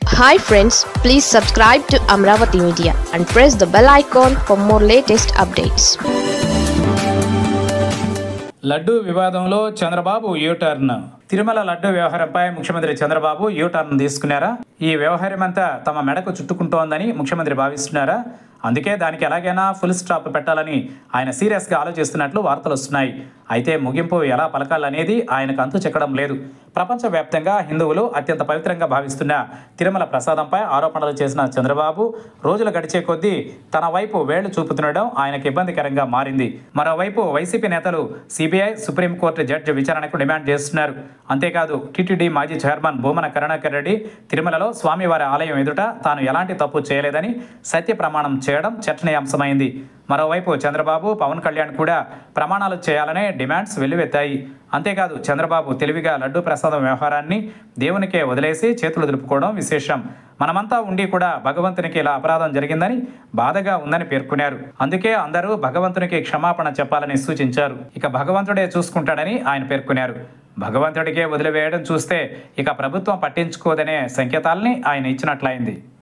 hi friends please subscribe to Amaravati media and press the bell icon for more latest updates laddu వివాదంలో Chandrababu U turn Tirumala laddu వ్యవహారంపై ముఖ్యమంత్రి Chandrababu U turn తీసుకున్నారా ఈ వ్యవహారమంతా తమ మెడకు చుట్టుకుంటోందని ముఖ్యమంత్రి భావిస్తున్నారా అందుకే దానికి ఎలాగైనా ఫుల్ స్టాప్ పెట్టాలని ఆయన సీరియస్గా ఆలోచిస్తున్నట్లు వార్తలు వస్తున్నాయి అయితే ముగింపు ఎలా పలకాలనేది ఆయనకు అంతు చెక్కడం లేదు ప్రపంచవ్యాప్తంగా హిందువులు అత్యంత పవిత్రంగా భావిస్తున్న తిరుమల ప్రసాదంపై ఆరోపణలు చేసిన చంద్రబాబు రోజులు గడిచే కొద్దీ తన వైపు వేళ్లు చూపుతుండడం ఆయనకు ఇబ్బందికరంగా మారింది మరోవైపు వైసీపీ నేతలు సిబిఐ సుప్రీంకోర్టు జడ్జి విచారణకు డిమాండ్ చేస్తున్నారు అంతేకాదు టీటీడీ మాజీ చైర్మన్ భూమన కరుణాకర్ రెడ్డి తిరుమలలో స్వామివారి ఆలయం ఎదుట తాను ఎలాంటి తప్పు చేయలేదని సత్య ప్రమాణం చేయడం చర్చనీయాంశమైంది మరోవైపు చంద్రబాబు పవన్ కళ్యాణ్ కూడా ప్రమాణాలు చేయాలనే డిమాండ్స్ వెల్లువెత్తాయి అంతేకాదు చంద్రబాబు తెలివిగా లడ్డూ ప్రసాదం వ్యవహారాన్ని దేవునికే వదిలేసి చేతులు దులుపుకోవడం విశేషం మనమంతా ఉండి కూడా భగవంతునికి ఇలా అపరాధం జరిగిందని బాధగా ఉందని పేర్కొన్నారు అందుకే అందరూ భగవంతునికి క్షమాపణ చెప్పాలని సూచించారు ఇక భగవంతుడే చూసుకుంటాడని ఆయన పేర్కొన్నారు భగవంతుడికే వదిలివేయడం చూస్తే ఇక ప్రభుత్వం పట్టించుకోదనే సంకేతాల్ని ఆయన ఇచ్చినట్లయింది